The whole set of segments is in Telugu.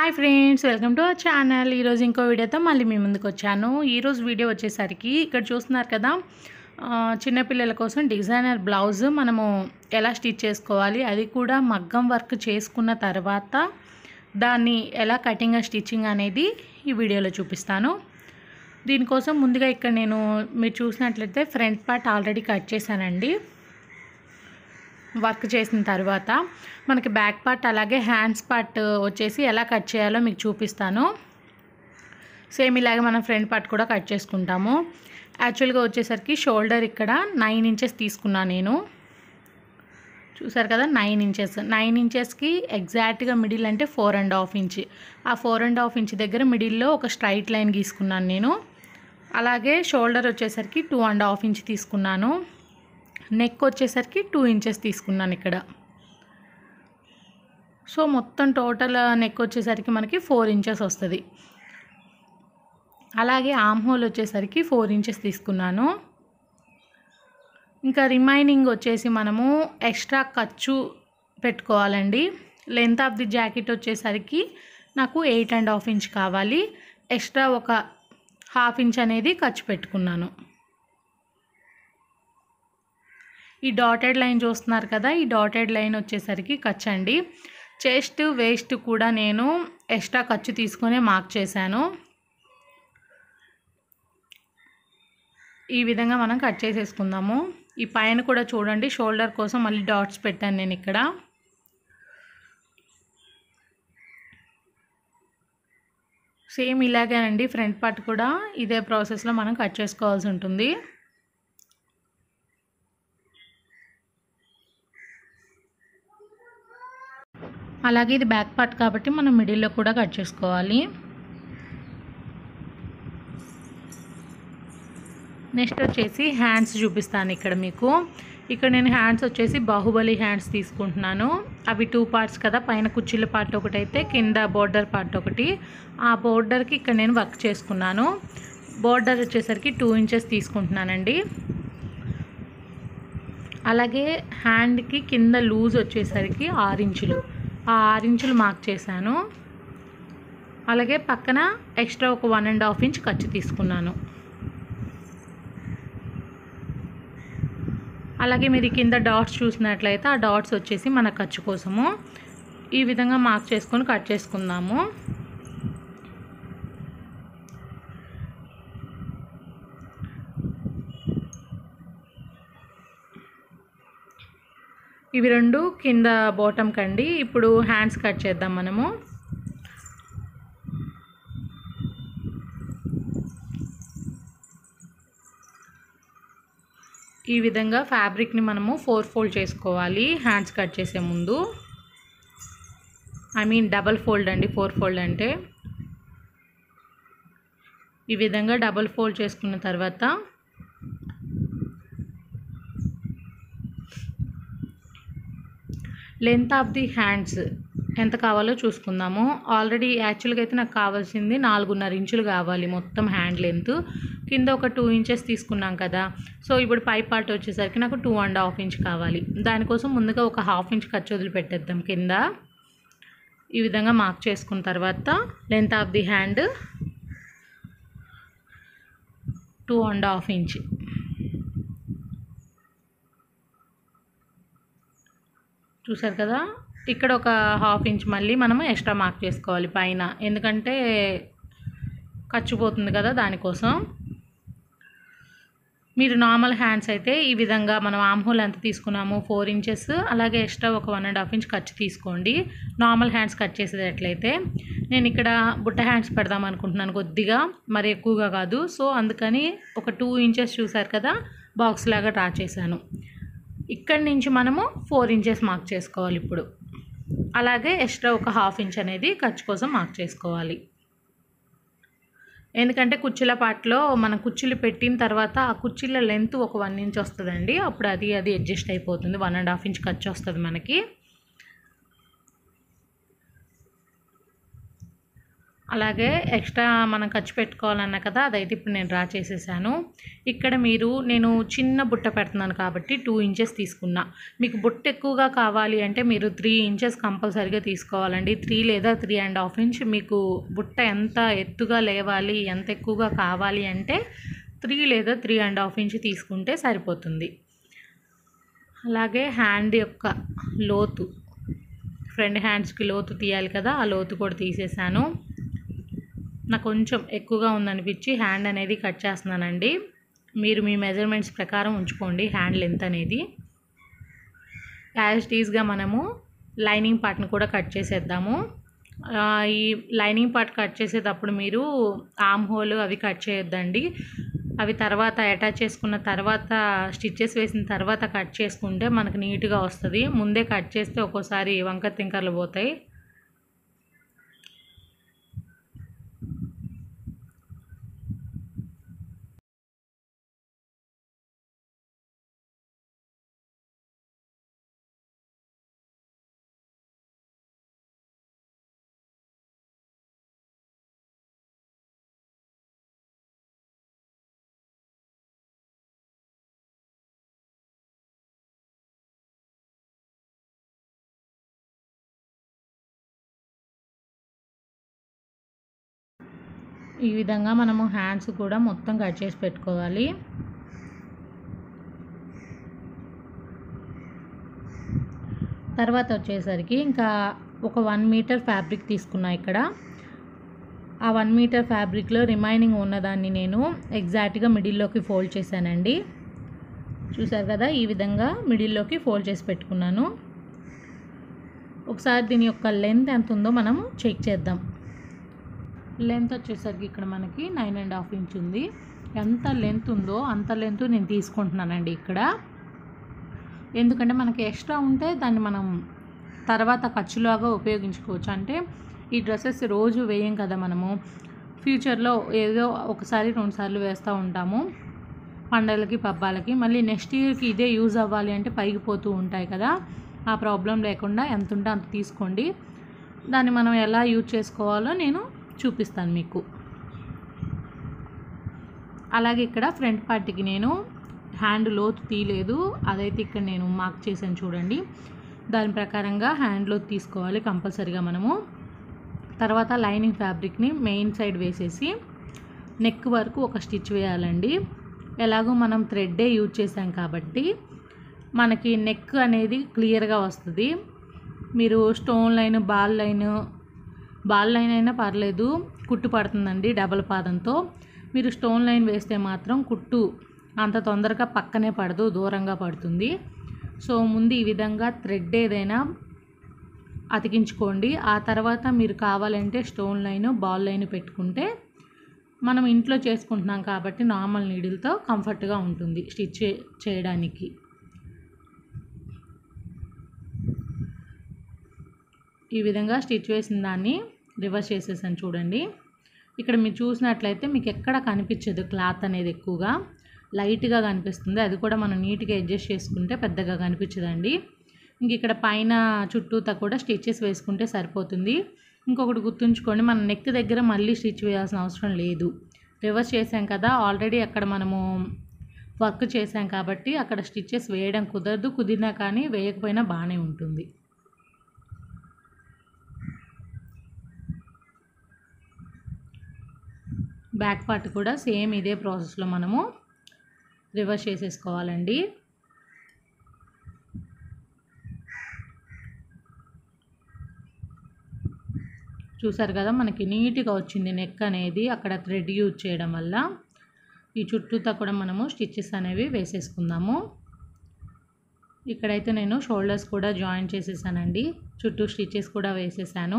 hi friends welcome to our channel ఈరోజు ఇంకో వీడియోతో మళ్ళీ మీ ముందుకు వచ్చాను ఈరోజు వీడియో వచ్చేసరికి ఇక్కడ చూస్తున్నారు కదా ఆ, చిన్నపిల్లల కోసం డిజైనర్ బ్లౌజ్ మనము ఎలా స్టిచ్ చేసుకోవాలి అది కూడా మగ్గం వర్క్ చేసుకున్న తర్వాత దాన్ని ఎలా కటింగ్ స్టిచ్చింగ్ అనేది ఈ వీడియోలో చూపిస్తాను దీనికోసం ముందుగా ఇక్కడ నేను మీరు చూసినట్లయితే ఫ్రంట్ పార్ట్ ఆల్రెడీ కట్ చేశానండి వర్క్ చేసిన తర్వాత మనకి బ్యాక్ పార్ట్ అలాగే హ్యాండ్స్ పార్ట్ వచ్చేసి ఎలా కట్ చేయాలో మీకు చూపిస్తాను సేమ్ ఇలాగే మనం ఫ్రంట్ పార్ట్ కూడా కట్ చేసుకుంటాము యాక్చువల్గా వచ్చేసరికి షోల్డర్ ఇక్కడ నైన్ ఇంచెస్ తీసుకున్నాను నేను చూసారు కదా నైన్ ఇంచెస్ నైన్ ఇంచెస్కి ఎగ్జాక్ట్గా మిడిల్ అంటే ఫోర్ అండ్ హాఫ్ ఇంచ్ ఆ ఫోర్ అండ్ హాఫ్ ఇంచ్ దగ్గర మిడిల్లో ఒక స్ట్రైట్ లైన్ గీసుకున్నాను నేను అలాగే షోల్డర్ వచ్చేసరికి టూ అండ్ హాఫ్ ఇంచ్ తీసుకున్నాను నెక్ వచ్చేసరికి టూ ఇంచెస్ తీసుకున్నాను ఇక్కడ సో మొత్తం టోటల్ నెక్ వచ్చేసరికి మనకి ఫోర్ ఇంచెస్ వస్తుంది అలాగే ఆమ్ హోల్ వచ్చేసరికి ఫోర్ ఇంచెస్ తీసుకున్నాను ఇంకా రిమైనింగ్ వచ్చేసి మనము ఎక్స్ట్రా ఖర్చు పెట్టుకోవాలండి లెంత్ ఆఫ్ ది జాకెట్ వచ్చేసరికి నాకు ఎయిట్ అండ్ హాఫ్ ఇంచ్ కావాలి ఎక్స్ట్రా ఒక హాఫ్ ఇంచ్ అనేది ఖర్చు పెట్టుకున్నాను ఈ డాటెడ్ లైన్ చూస్తున్నారు కదా ఈ డాటెడ్ లైన్ వచ్చేసరికి ఖర్చు అండి చెస్ట్ వేస్ట్ కూడా నేను ఎక్స్ట్రా ఖర్చు తీసుకొని మార్క్ చేశాను ఈ విధంగా మనం కట్ చేసేసుకుందాము ఈ పైన కూడా చూడండి షోల్డర్ కోసం మళ్ళీ డాట్స్ పెట్టాను నేను ఇక్కడ సేమ్ ఇలాగేనండి ఫ్రంట్ పార్ట్ కూడా ఇదే ప్రాసెస్లో మనం కట్ చేసుకోవాల్సి ఉంటుంది అలాగే ఇది బ్యాక్ పార్ట్ కాబట్టి మనం మిడిల్లో కూడా కట్ చేసుకోవాలి నెక్స్ట్ వచ్చేసి హ్యాండ్స్ చూపిస్తాను ఇక్కడ మీకు ఇక్కడ నేను హ్యాండ్స్ వచ్చేసి బాహుబలి హ్యాండ్స్ తీసుకుంటున్నాను అవి టూ పార్ట్స్ కదా పైన కుర్చీల పార్ట్ ఒకటి అయితే కింద బోర్డర్ పార్ట్ ఒకటి ఆ బోర్డర్కి ఇక్కడ నేను వర్క్ చేసుకున్నాను బోర్డర్ వచ్చేసరికి టూ ఇంచెస్ తీసుకుంటున్నానండి అలాగే హ్యాండ్కి కింద లూజ్ వచ్చేసరికి ఆరు ఇంచులు ఆ ఆరు ఇంచులు మార్క్ చేశాను అలాగే పక్కన ఎక్స్ట్రా ఒక వన్ అండ్ హాఫ్ ఇంచ్ ఖర్చు తీసుకున్నాను అలాగే మీరు కింద డాట్స్ చూసినట్లయితే ఆ డాట్స్ వచ్చేసి మన ఖర్చు కోసము ఈ విధంగా మార్క్ చేసుకొని కట్ చేసుకుందాము ఇవి రెండు కింద బాటమ్ కండి ఇప్పుడు హ్యాండ్స్ కట్ చేద్దాం మనము ఈ విధంగా ఫ్యాబ్రిక్ని మనము ఫోర్ ఫోల్డ్ చేసుకోవాలి హ్యాండ్స్ కట్ చేసే ముందు ఐ మీన్ డబల్ ఫోల్డ్ అండి ఫోర్ ఫోల్డ్ అంటే ఈ విధంగా డబల్ ఫోల్డ్ చేసుకున్న తర్వాత లెంత్ ఆఫ్ ది హ్యాండ్స్ ఎంత కావాలో చూసుకుందాము ఆల్రెడీ యాక్చువల్గా అయితే నాకు కావాల్సింది నాలుగున్నర ఇంచులు కావాలి మొత్తం హ్యాండ్ లెంత్ కింద ఒక టూ ఇంచెస్ తీసుకున్నాం కదా సో ఇప్పుడు పై పార్ట్ వచ్చేసరికి నాకు టూ అండ్ హాఫ్ ఇంచ్ కావాలి దానికోసం ముందుగా ఒక హాఫ్ ఇంచ్ ఖర్చు వదిలిపెట్టేద్దాం కింద ఈ విధంగా మార్క్ చేసుకున్న తర్వాత length of the hand two and half inch చూసారు కదా ఇక్కడ ఒక హాఫ్ ఇంచ్ మళ్ళీ మనము ఎక్స్ట్రా మార్క్ చేసుకోవాలి పైన ఎందుకంటే ఖర్చు పోతుంది కదా దానికోసం మీరు నార్మల్ హ్యాండ్స్ అయితే ఈ విధంగా మనం ఆమ్ హోల్ ఎంత తీసుకున్నాము ఫోర్ ఇంచెస్ అలాగే ఎక్స్ట్రా ఒక వన్ అండ్ హాఫ్ ఇంచ్ ఖర్చు తీసుకోండి నార్మల్ హ్యాండ్స్ కట్ చేసేటట్లయితే నేను ఇక్కడ బుట్ట హ్యాండ్స్ పెడదాం అనుకుంటున్నాను కొద్దిగా మరి ఎక్కువగా కాదు సో అందుకని ఒక టూ ఇంచెస్ చూసారు కదా బాక్స్ లాగా డ్రా చేశాను ఇక్కడి నుంచి మనము ఫోర్ ఇంచెస్ మార్క్ చేసుకోవాలి ఇప్పుడు అలాగే ఎక్స్ట్రా ఒక హాఫ్ ఇంచ్ అనేది ఖర్చు కోసం మార్క్ చేసుకోవాలి ఎందుకంటే కుర్చీల పాటలో మనం కుర్చీలు పెట్టిన తర్వాత ఆ కుర్చీల లెంత్ ఒక వన్ ఇంచ్ వస్తుందండి అప్పుడు అది అది అడ్జస్ట్ అయిపోతుంది వన్ అండ్ హాఫ్ ఇంచ్ ఖర్చు వస్తుంది మనకి అలాగే ఎక్స్ట్రా మనం ఖర్చు పెట్టుకోవాలన్నా కదా అదైతే ఇప్పుడు నేను డ్రా చేసేసాను ఇక్కడ మీరు నేను చిన్న బుట్ట పెడుతున్నాను కాబట్టి టూ ఇంచెస్ తీసుకున్నా మీకు బుట్ట ఎక్కువగా కావాలి అంటే మీరు త్రీ ఇంచెస్ కంపల్సరీగా తీసుకోవాలండి త్రీ లేదా త్రీ అండ్ హాఫ్ ఇంచ్ మీకు బుట్ట ఎంత ఎత్తుగా లేవాలి ఎంత ఎక్కువగా కావాలి అంటే త్రీ లేదా త్రీ అండ్ హాఫ్ ఇంచ్ తీసుకుంటే సరిపోతుంది అలాగే హ్యాండ్ యొక్క లోతు ఫ్రంట్ హ్యాండ్స్కి లోతు తీయాలి కదా ఆ లోతు కూడా తీసేసాను నాకు కొంచెం ఎక్కువగా ఉందనిపించి హ్యాండ్ అనేది కట్ చేస్తున్నానండి మీరు మీ మెజర్మెంట్స్ ప్రకారం ఉంచుకోండి హ్యాండ్ లెంత్ అనేది యాజ్ టీజ్గా మనము లైనింగ్ పార్ట్ని కూడా కట్ చేసేద్దాము ఆ, ఈ లైనింగ్ పార్ట్ కట్ చేసేటప్పుడు మీరు ఆమ్ హోల్ అవి కట్ చేయొద్దండి అవి తర్వాత అటాచ్ చేసుకున్న తర్వాత స్టిచ్చెస్ వేసిన తర్వాత కట్ చేసుకుంటే మనకు నీట్గా వస్తుంది ముందే కట్ చేస్తే ఒక్కోసారి వంక తింకర్లు పోతాయి ఈ విధంగా మనము హ్యాండ్స్ కూడా మొత్తం కట్ చేసి పెట్టుకోవాలి తర్వాత వచ్చేసరికి ఇంకా ఒక వన్ మీటర్ ఫ్యాబ్రిక్ తీసుకున్నా ఇక్కడ ఆ వన్ మీటర్ ఫ్యాబ్రిక్లో రిమైనింగ్ ఉన్నదాన్ని నేను ఎగ్జాక్ట్గా మిడిల్లోకి ఫోల్డ్ చేశానండి చూసారు కదా ఈ విధంగా మిడిల్లోకి ఫోల్డ్ చేసి పెట్టుకున్నాను ఒకసారి దీని యొక్క లెంత్ ఎంత ఉందో మనం చెక్ చేద్దాం లెంత్ వచ్చేసరికి ఇక్కడ మనకి నైన్ అండ్ హాఫ్ ఇంచ్ ఉంది ఎంత లెంత్ ఉందో అంత లెంత్ నేను తీసుకుంటున్నానండి ఇక్కడ ఎందుకంటే మనకి ఎక్స్ట్రా ఉంటే దాన్ని మనం తర్వాత ఖర్చులాగా ఉపయోగించుకోవచ్చు అంటే ఈ డ్రెస్సెస్ రోజు వేయం కదా మనము ఫ్యూచర్లో ఏదో ఒకసారి రెండు సార్లు వేస్తూ ఉంటాము పండగలకి పబ్బాలకి మళ్ళీ నెక్స్ట్ ఇయర్కి ఇదే యూజ్ అవ్వాలి అంటే పైకి పోతూ ఉంటాయి కదా ఆ ప్రాబ్లం లేకుండా ఎంత ఉంటే అంత తీసుకోండి దాన్ని మనం ఎలా యూజ్ చేసుకోవాలో నేను చూపిస్తాను మీకు అలాగే ఇక్కడ ఫ్రంట్ పార్ట్కి నేను హ్యాండ్ లోతు తీయలేదు అదైతే ఇక్కడ నేను మార్క్ చేశాను చూడండి దాని ప్రకారంగా హ్యాండ్ లోతు తీసుకోవాలి కంపల్సరీగా మనము తర్వాత లైనింగ్ ఫ్యాబ్రిక్ని మెయిన్ సైడ్ వేసేసి నెక్ వరకు ఒక స్టిచ్ వేయాలండి ఎలాగో మనం థ్రెడ్డే యూజ్ చేసాం కాబట్టి మనకి నెక్ అనేది క్లియర్గా వస్తుంది మీరు stone line ball line ball line అయినా పర్లేదు కుట్టు పడుతుందండి డబల్ పాదంతో మీరు స్టోన్ లైన్ వేస్తే మాత్రం కుట్టు అంత తొందరగా పక్కనే పడదు దూరంగా పడుతుంది సో ముందు ఈ విధంగా థ్రెడ్ ఏదైనా అతికించుకోండి ఆ తర్వాత మీరు కావాలంటే స్టోన్ లైన్ బాల్ లైన్ పెట్టుకుంటే మనం ఇంట్లో చేసుకుంటున్నాం కాబట్టి నార్మల్ నీడిల్తో కంఫర్ట్గా ఉంటుంది స్టిచ్ చే- చేయడానికి ఈ విధంగా స్టిచ్ వేసిన దాన్ని రివర్స్ చేసేసాను చూడండి ఇక్కడ మీరు చూసినట్లయితే మీకు ఎక్కడ కనిపించదు క్లాత్ అనేది ఎక్కువగా లైట్గా కనిపిస్తుంది అది కూడా మనం నీట్గా అడ్జస్ట్ చేసుకుంటే పెద్దగా కనిపించదండి ఇంక ఇక్కడ పైన చుట్టూతా కూడా స్టిచెస్ వేసుకుంటే సరిపోతుంది ఇంకొకటి గుర్తుంచుకోండి మన నెక్ దగ్గర మళ్ళీ స్టిచ్ వేయాల్సిన అవసరం లేదు రివర్స్ చేసాం కదా ఆల్రెడీ అక్కడ మనము వర్క్ చేసాం కాబట్టి అక్కడ స్టిచెస్ వేయడం కుదరదు కుదిరినా కానీ వేయకపోయినా బాగానే ఉంటుంది బ్యాక్ పార్ట్ కూడా సేమ్ ఇదే ప్రాసెస్లో మనము రివర్స్ చేసేసుకోవాలండి చూసారు కదా మనకి నీట్గా వచ్చింది నెక్ అనేది అక్కడ థ్రెడ్ యూజ్ చేయడం వల్ల ఈ చుట్టూతా కూడా మనము స్టిచ్చెస్ అనేవి వేసేసుకుందాము ఇక్కడైతే నేను షోల్డర్స్ కూడా జాయిన్ చేసేసానండి చుట్టూ స్టిచ్చెస్ కూడా వేసేసాను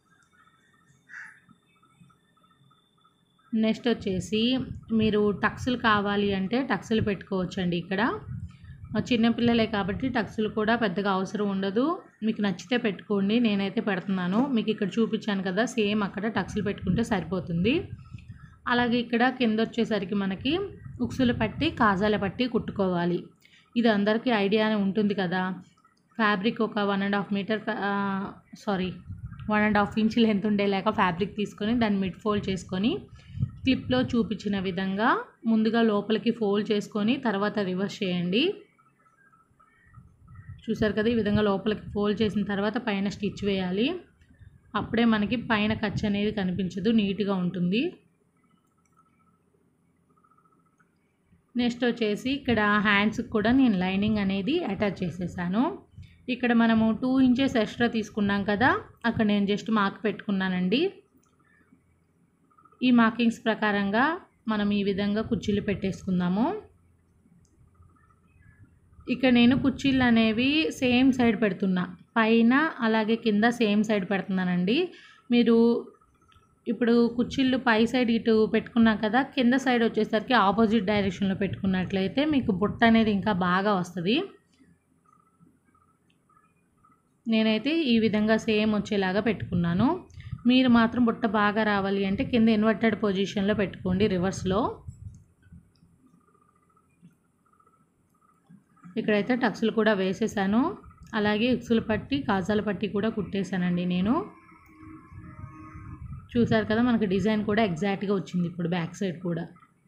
నెక్స్ట్ వచ్చేసి మీరు టక్స్లు కావాలి అంటే టక్స్లు పెట్టుకోవచ్చండి ఇక్కడ చిన్నపిల్లలే కాబట్టి టక్స్లు కూడా పెద్దగా అవసరం ఉండదు మీకు నచ్చితే పెట్టుకోండి నేనైతే పెడుతున్నాను మీకు ఇక్కడ చూపించాను కదా సేమ్ అక్కడ టక్స్లు పెట్టుకుంటే సరిపోతుంది అలాగే ఇక్కడ కింద వచ్చేసరికి మనకి ఉక్సులు పట్టి కాజాల పట్టి కుట్టుకోవాలి ఇది అందరికీ ఐడియానే ఉంటుంది కదా ఫ్యాబ్రిక్ ఒక one and half metre sorry one and half inch length ఉండేలాగా ఫ్యాబ్రిక్ తీసుకొని దాన్ని మిడ్ ఫోల్డ్ చేసుకొని క్లిప్లో చూపించిన విధంగా ముందుగా లోపలికి ఫోల్డ్ చేసుకొని తర్వాత రివర్స్ చేయండి చూసారు కదా ఈ విధంగా లోపలికి ఫోల్డ్ చేసిన తర్వాత పైన స్టిచ్ వేయాలి అప్పుడే మనకి పైన ఖర్చు అనేది కనిపించదు నీట్గా ఉంటుంది నెక్స్ట్ వచ్చేసి ఇక్కడ హ్యాండ్స్కి కూడా నేను లైనింగ్ అనేది అటాచ్ చేసేసాను ఇక్కడ మనము టూ ఇంచెస్ ఎక్స్ట్రా తీసుకున్నాం కదా అక్కడ నేను జస్ట్ మార్క్ పెట్టుకున్నానండి ఈ మార్కింగ్స్ ప్రకారంగా మనం ఈ విధంగా కుర్చీలు పెట్టేసుకుందాము ఇక్కడ నేను కుర్చీలు అనేవి సేమ్ సైడ్ పెడుతున్నా పైన అలాగే కింద సేమ్ సైడ్ పెడుతున్నానండి మీరు ఇప్పుడు కుర్చీలు పై సైడ్ ఇటు పెట్టుకున్నాం కదా కింద సైడ్ వచ్చేసరికి ఆపోజిట్ డైరెక్షన్లో పెట్టుకున్నట్లయితే మీకు బుట్ట అనేది ఇంకా బాగా వస్తుంది నేనైతే ఈ విధంగా సేమ్ వచ్చేలాగా పెట్టుకున్నాను మీరు మాత్రం బుట్ట బాగా రావాలి అంటే కింద ఇన్వర్టెడ్ పొజిషన్లో పెట్టుకోండి రివర్స్లో ఇక్కడైతే టక్స్లు కూడా వేసేసాను అలాగే ఎక్సులు పట్టి కాజాల పట్టి కూడా కుట్టేశానండి నేను చూసారు కదా మనకు డిజైన్ కూడా ఎగ్జాక్ట్గా వచ్చింది ఇప్పుడు బ్యాక్ సైడ్ కూడా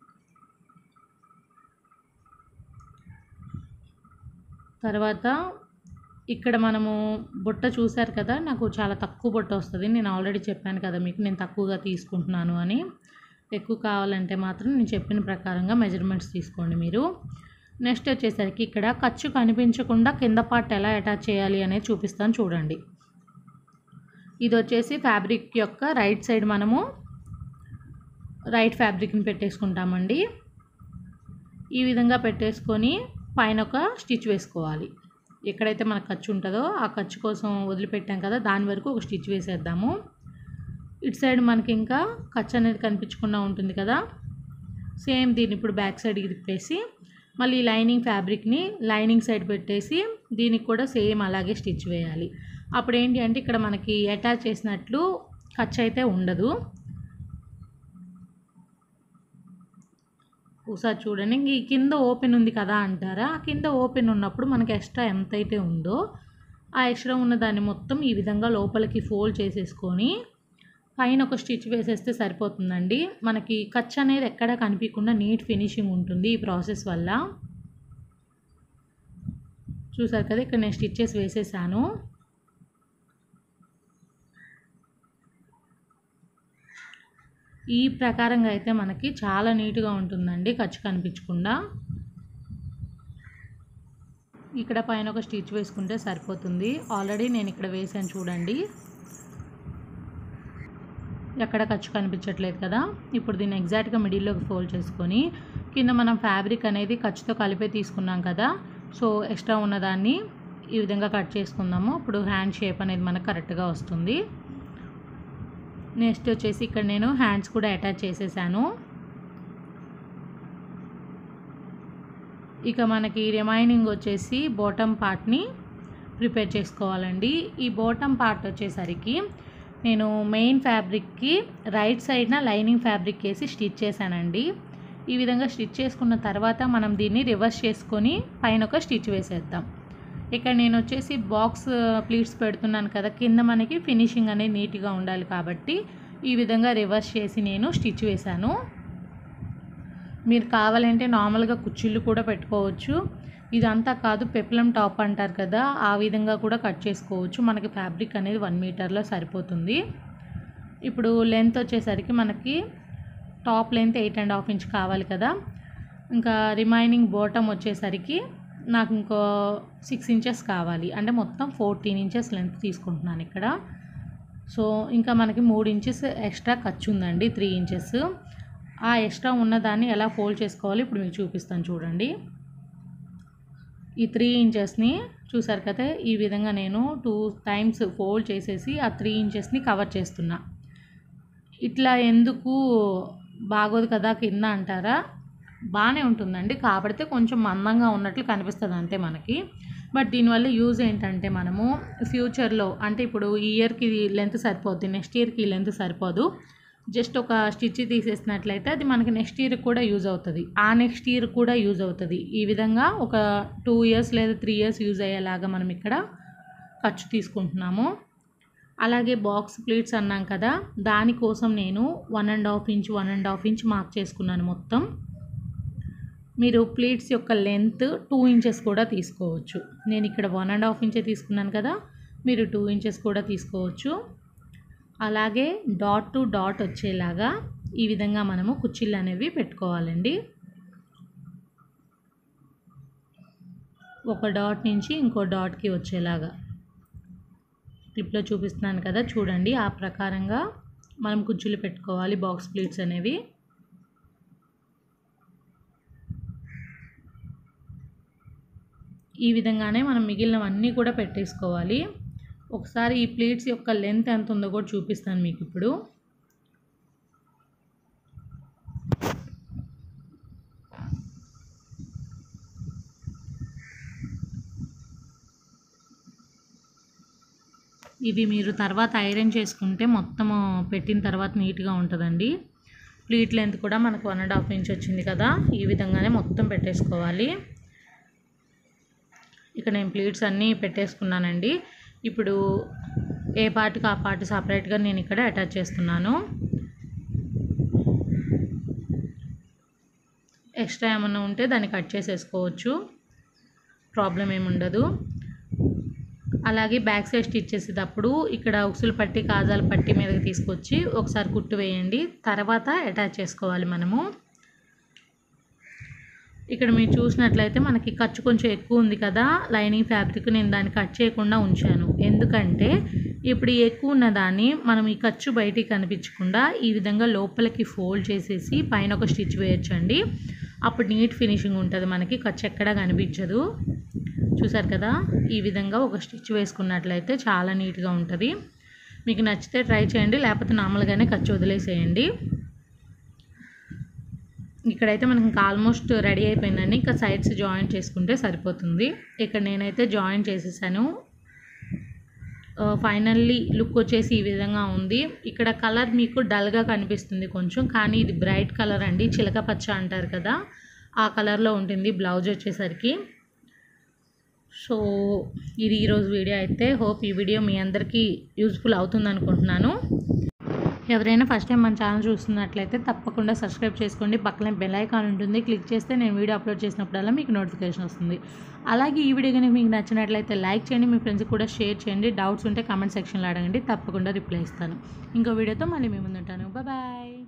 తర్వాత ఇక్కడ మనము బుట్ట చూసారు కదా నాకు చాలా తక్కువ బుట్ట వస్తుంది నేను ఆల్రెడీ చెప్పాను కదా మీకు నేను తక్కువగా తీసుకుంటున్నాను అని ఎక్కువ కావాలంటే మాత్రం నేను చెప్పిన ప్రకారంగా మెజర్మెంట్స్ తీసుకోండి మీరు నెక్స్ట్ వచ్చేసరికి ఇక్కడ ఖర్చు కనిపించకుండా కింద పార్ట్ ఎలా అటాచ్ చేయాలి అనేది చూపిస్తాను చూడండి ఇది వచ్చేసి ఫ్యాబ్రిక్ యొక్క రైట్ సైడ్ మనము రైట్ ఫ్యాబ్రిక్ని పెట్టేసుకుంటామండి ఈ విధంగా పెట్టేసుకొని పైన ఒక స్టిచ్ వేసుకోవాలి ఎక్కడైతే మనకు ఖర్చు ఉంటుందో ఆ ఖర్చు కోసం వదిలిపెట్టాం కదా దాని వరకు ఒక స్టిచ్ వేసేద్దాము ఇటు సైడ్ మనకి ఇంకా ఖర్చు అనేది కనిపించకుండా ఉంటుంది కదా సేమ్ దీన్ని ఇప్పుడు బ్యాక్ సైడ్కి తిప్పేసి మళ్ళీ లైనింగ్ ఫ్యాబ్రిక్ని లైనింగ్ సైడ్ పెట్టేసి దీనికి కూడా సేమ్ అలాగే స్టిచ్ వేయాలి అప్పుడు ఏంటి అంటే ఇక్కడ మనకి అటాచ్ చేసినట్లు ఖర్చు అయితే ఉండదు ఒకసారి చూడండి ఇంక ఈ కింద ఓపెన్ ఉంది కదా అంటారా ఆ కింద ఓపెన్ ఉన్నప్పుడు మనకి ఎక్స్ట్రా ఎంత అయితే ఉందో ఆ ఎక్స్ట్రా ఉన్న దాన్ని మొత్తం ఈ విధంగా లోపలికి ఫోల్డ్ చేసేసుకొని పైన ఒక స్టిచ్ వేసేస్తే సరిపోతుందండి మనకి ఖర్చు అనేది ఎక్కడా కనిపించకుండా నీట్ ఫినిషింగ్ ఉంటుంది ఈ ప్రాసెస్ వల్ల చూసారు కదా ఇక్కడ నేను స్టిచ్చెస్ వేసేసాను ఈ ప్రకారంగా అయితే మనకి చాలా నీట్గా ఉంటుందండి ఖర్చు కనిపించకుండా ఇక్కడ పైన ఒక స్టిచ్ వేసుకుంటే సరిపోతుంది ఆల్రెడీ నేను ఇక్కడ వేసాను చూడండి ఎక్కడ ఖర్చు కనిపించట్లేదు కదా ఇప్పుడు దీన్ని ఎగ్జాక్ట్గా మిడిల్లోకి ఫోల్డ్ చేసుకొని కింద మనం ఫ్యాబ్రిక్ అనేది ఖర్చుతో కలిపే తీసుకున్నాం కదా సో ఎక్స్ట్రా ఉన్నదాన్ని ఈ విధంగా కట్ చేసుకుందాము ఇప్పుడు హ్యాండ్ షేప్ అనేది మనకు కరెక్ట్గా వస్తుంది నెక్స్ట్ వచ్చేసి ఇక్కడ నేను హ్యాండ్స్ కూడా అటాచ్ చేసేసాను ఇక మనకి రిమైనింగ్ వచ్చేసి బాటమ్ పార్ట్ని ప్రిపేర్ చేసుకోవాలండి ఈ బాటమ్ పార్ట్ వచ్చేసరికి నేను మెయిన్ ఫ్యాబ్రిక్కి రైట్ సైడ్న లైనింగ్ ఫ్యాబ్రిక్ వేసి స్టిచ్ చేశానండి ఈ విధంగా స్టిచ్ చేసుకున్న తర్వాత మనం దీన్ని రివర్స్ చేసుకొని పైన ఒక స్టిచ్ వేసేద్దాం ఇక్కడ నేను వచ్చేసి బాక్స్ ప్లీట్స్ పెడుతున్నాను కదా కింద మనకి ఫినిషింగ్ అనేది నీట్గా ఉండాలి కాబట్టి ఈ విధంగా రివర్స్ చేసి నేను స్టిచ్ వేశాను మీరు కావాలంటే నార్మల్గా కుర్చీలు కూడా పెట్టుకోవచ్చు ఇదంతా కాదు పెప్లం టాప్ అంటారు కదా ఆ విధంగా కూడా కట్ చేసుకోవచ్చు మనకి ఫ్యాబ్రిక్ అనేది వన్ మీటర్లో సరిపోతుంది ఇప్పుడు లెంత్ వచ్చేసరికి మనకి top length eight and half inch కావాలి కదా ఇంకా రిమైనింగ్ బాటమ్ వచ్చేసరికి నాకు ఇంకో సిక్స్ ఇంచెస్ కావాలి అంటే మొత్తం ఫోర్టీన్ ఇంచెస్ లెంత్ తీసుకుంటున్నాను ఇక్కడ సో ఇంకా మనకి మూడు ఇంచెస్ ఎక్స్ట్రా ఖర్చు ఉందండి త్రీ ఇంచెస్ ఆ ఎక్స్ట్రా ఉన్నదాన్ని ఎలా ఫోల్డ్ చేసుకోవాలి ఇప్పుడు మీకు చూపిస్తాను చూడండి ఈ త్రీ ఇంచెస్ని చూసారు కదా ఈ విధంగా నేను టూ టైమ్స్ ఫోల్డ్ చేసేసి ఆ త్రీ ఇంచెస్ని కవర్ చేస్తున్నా ఇట్లా ఎందుకు బాగోదు కదా కింద అంటారా బాగానే ఉంటుందండి కాబట్టి కొంచెం మందంగా ఉన్నట్లు కనిపిస్తుంది అంతే మనకి బట్ దీనివల్ల యూజ్ ఏంటంటే మనము ఫ్యూచర్లో అంటే ఇప్పుడు ఈ ఇయర్కి లెంత్ సరిపోద్ది నెక్స్ట్ ఇయర్కి లెంత్ సరిపోదు జస్ట్ ఒక స్టిచ్ తీసేసినట్లయితే అది మనకి నెక్స్ట్ ఇయర్ కూడా యూజ్ అవుతుంది ఆ నెక్స్ట్ ఇయర్ కూడా యూజ్ అవుతుంది ఈ విధంగా ఒక టూ ఇయర్స్ లేదా త్రీ ఇయర్స్ యూజ్ అయ్యేలాగా మనం ఇక్కడ ఖర్చు తీసుకుంటున్నాము అలాగే బాక్స్ ప్లేట్స్ అన్నాం కదా దానికోసం నేను one and half inch one and half inch mark చేసుకున్నాను మొత్తం మీరు ప్లేట్స్ యొక్క లెంత్ టూ ఇంచెస్ కూడా తీసుకోవచ్చు నేను ఇక్కడ వన్ అండ్ హాఫ్ ఇంచే తీసుకున్నాను కదా మీరు టూ ఇంచెస్ కూడా తీసుకోవచ్చు అలాగే డాట్ టు డాట్ వచ్చేలాగా ఈ విధంగా మనము కుచ్చిళ్ళు అనేవి పెట్టుకోవాలండి ఒక డాట్ నుంచి ఇంకో డాట్కి వచ్చేలాగా క్లిప్లో చూపిస్తున్నాను కదా చూడండి ఆ ప్రకారంగా మనం కుచ్చులు పెట్టుకోవాలి బాక్స్ ప్లేట్స్ అనేవి ఈ విధంగానే మనం మిగిలినవన్నీ కూడా పెట్టేసుకోవాలి ఒకసారి ఈ ప్లేట్స్ యొక్క లెంత్ ఎంత ఉందో కూడా చూపిస్తాను మీకు ఇప్పుడు ఇవి మీరు తర్వాత ఐరన్ చేసుకుంటే మొత్తము పెట్టిన తర్వాత నీట్గా ఉంటుందండి ప్లీట్ లెంత్ కూడా మనకు వన్ అండ్ హాఫ్ ఇంచ్ వచ్చింది కదా ఈ విధంగానే మొత్తం పెట్టేసుకోవాలి ఇక్కడ నేను ప్లేట్స్ అన్నీ పెట్టేసుకున్నానండి ఇప్పుడు ఏ పార్ట్కి ఆ పార్ట్ సపరేట్గా నేను ఇక్కడ అటాచ్ చేస్తున్నాను ఎక్స్ట్రా ఏమన్నా ఉంటే దాన్ని కట్ చేసేసుకోవచ్చు ప్రాబ్లం ఏముండదు అలాగే బ్యాక్ సైడ్ స్టిచ్ చేసేటప్పుడు ఇక్కడ ఉక్సులు పట్టి కాజాల పట్టి మీదకి తీసుకొచ్చి ఒకసారి కుట్టు వేయండి తర్వాత అటాచ్ చేసుకోవాలి మనము ఇక్కడ మీరు చూసినట్లయితే మనకి ఖర్చు కొంచెం ఎక్కువ ఉంది కదా లైనింగ్ ఫ్యాబ్రిక్ నేను దాన్ని కట్ చేయకుండా ఉంచాను ఎందుకంటే ఇప్పుడు ఈ ఎక్కువ ఉన్న దాన్ని మనం ఈ ఖర్చు బయటికి కనిపించకుండా ఈ విధంగా లోపలికి ఫోల్డ్ చేసేసి పైన ఒక స్టిచ్ వేయచ్చండి అప్పుడు నీట్ ఫినిషింగ్ ఉంటుంది మనకి ఖర్చు ఎక్కడా కనిపించదు చూసారు కదా ఈ విధంగా ఒక స్టిచ్ వేసుకున్నట్లయితే చాలా నీట్గా ఉంటుంది మీకు నచ్చితే ట్రై చేయండి లేకపోతే నార్మల్గానే ఖర్చు వదిలేసేయండి ఇక్కడైతే మనకి ఇంకా ఆల్మోస్ట్ రెడీ అయిపోయిందండి ఇంకా సైడ్స్ జాయిన్ చేసుకుంటే సరిపోతుంది ఇక్కడ నేనైతే జాయిన్ చేసేసాను ఫైనల్లీ లుక్ వచ్చేసి ఈ విధంగా ఉంది ఇక్కడ కలర్ మీకు డల్గా కనిపిస్తుంది కొంచెం కానీ ఇది బ్రైట్ కలర్ అండి చిలక పచ్చ అంటారు కదా ఆ కలర్లో ఉంటుంది బ్లౌజ్ వచ్చేసరికి సో ఇది ఈరోజు వీడియో అయితే హోప్ ఈ వీడియో మీ అందరికీ యూజ్ఫుల్ అవుతుంది అనుకుంటున్నాను ఎవరైనా ఫస్ట్ టైం మన ఛానల్ చూస్తున్నట్లయితే తప్పకుండా సబ్స్క్రైబ్ చేసుకోండి పక్కనే బెల్ ఐకాన్ ఉంటుంది క్లిక్ చేస్తే నేను వీడియో అప్లోడ్ చేసినప్పుడల్లా మీకు నోటిఫికేషన్ వస్తుంది అలాగే ఈ వీడియో కనుక మీకు నచ్చినట్లయితే లైక్ చేయండి మీ ఫ్రెండ్స్కి కూడా షేర్ చేయండి డౌట్స్ ఉంటే కామెంట్ సెక్షన్లో అడగండి తప్పకుండా రిప్లై ఇస్తాను ఇంకో వీడియోతో మళ్ళీ మేము ముందుంటాను బాయ్